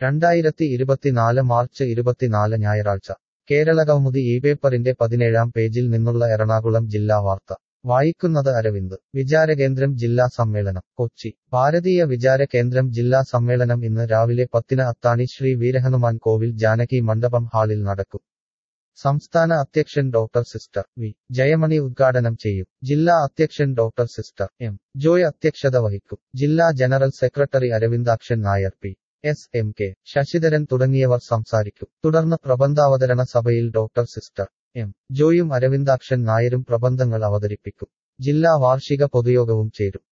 രണ്ടായിരത്തി ഇരുപത്തിനാല് മാർച്ച് ഇരുപത്തിനാല് ഞായറാഴ്ച കേരളകൗമുദി ഈ പേപ്പറിന്റെ പതിനേഴാം പേജിൽ നിന്നുള്ള എറണാകുളം ജില്ലാ വാർത്ത വായിക്കുന്നത് അരവിന്ദ് വിചാരകേന്ദ്രം ജില്ലാ സമ്മേളനം കൊച്ചി ഭാരതീയ വിചാരകേന്ദ്രം ജില്ലാ സമ്മേളനം ഇന്ന് രാവിലെ പത്തിന് അത്താണി ശ്രീ വീരഹനുമാൻ കോവിൽ ജാനകി മണ്ഡപം ഹാളിൽ നടക്കും സംസ്ഥാന അധ്യക്ഷൻ ഡോക്ടർ സിസ്റ്റർ വി ജയമണി ഉദ്ഘാടനം ചെയ്യും ജില്ലാ അധ്യക്ഷൻ ഡോക്ടർ സിസ്റ്റർ എം ജോയ് അധ്യക്ഷത വഹിക്കും ജില്ലാ general secretary Aravindakshan Nair P S M K Sasidharan തുടങ്ങിയവർ സംസാരിക്കും തുടർന്ന് പ്രബന്ധാവതരണ സഭയിൽ ഡോക്ടർ സിസ്റ്റർ എം ജോയും അരവിന്ദാക്ഷൻ നായരും പ്രബന്ധങ്ങൾ അവതരിപ്പിക്കും ജില്ലാ വാർഷിക പൊതുയോഗവും ചേരും